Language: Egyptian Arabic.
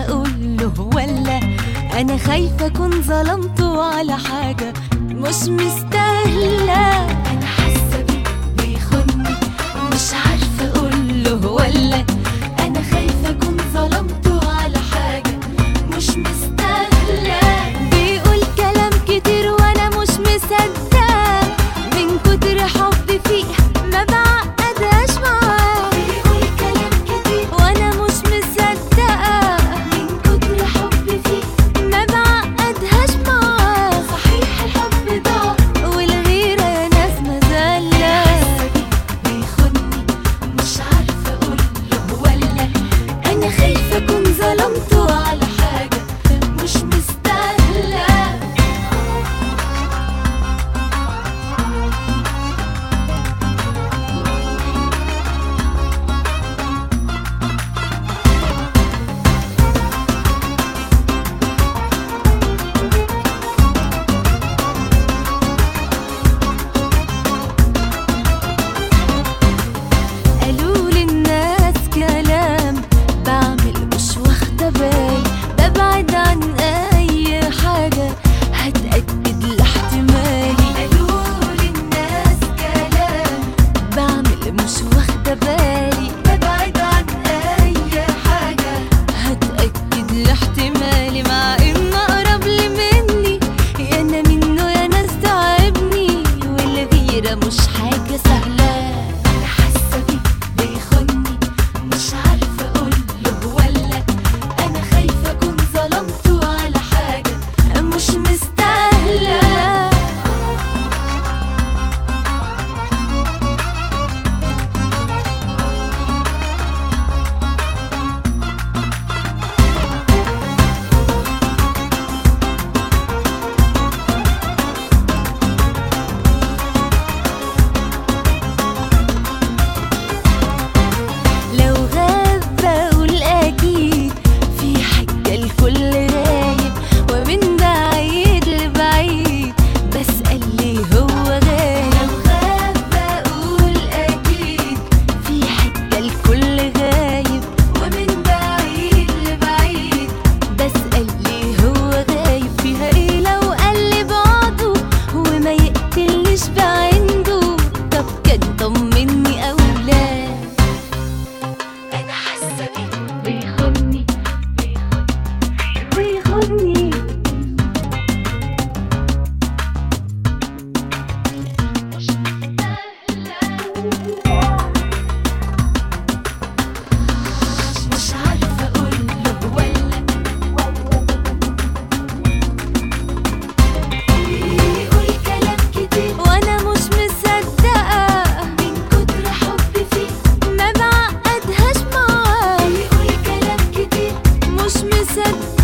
اقوله ولا انا خايفة اكون ظلمته على حاجة مش مستاهلة انا حاسة بيه بيخوني مش عارفة اقوله ولا انا خايفة اكون ظلمته على حاجة مش مستاهلة بيقول كلام كتير وانا مش مصدقة من كتر حبي فيه ما بعقدهاش معاه بيقول كلام كتير وانا مش مصدقة من كتر حبي فيه ما بعقدهاش معاه صحيح الحب ضاع والغيرة يا ناس مزلة بيخوني مش عارفة اقوله ولا انا خايفة اكون ظلمته على حاجة مش مستاهلة قالوا للناس كلام بعمل مش واخدة بالي ببعد عن أي حاجة هتأكد لاحتمالي قالوا للناس كلام بعمل مش واخدة بالي ببعد عن أي حاجة هتأكد لاحتمالي مع إن أقرب لي مني يا أنا منه يا ناس تعبني والغيرة مش حاجة سهلة أنا حاسة بيه بيخوني مش عارفة أقوله ولا أنا خايفة أكون ظلمته على حاجة مش مستاهلة لو غاب بقول أكيد في حاجة الكل غايب ومن بعيد لبعيد بسأل ليه هو غايب لو غاب بقول أكيد في حاجة الكل غايب ومن بعيد لبعيد بسأل ليه هو غايب فيها ايه لو قال لي بعده وما يقتلنيش بعنده طب كان طمني أو لا انا حاسه بيه بيخوني بيخوني مش مش عارفه اقوله ولا بيقول كلام كتير وانا مش مصدقه من كتر حبي فيه ما بعقدهاش معاه بيقول كلام كتير مش مصدقه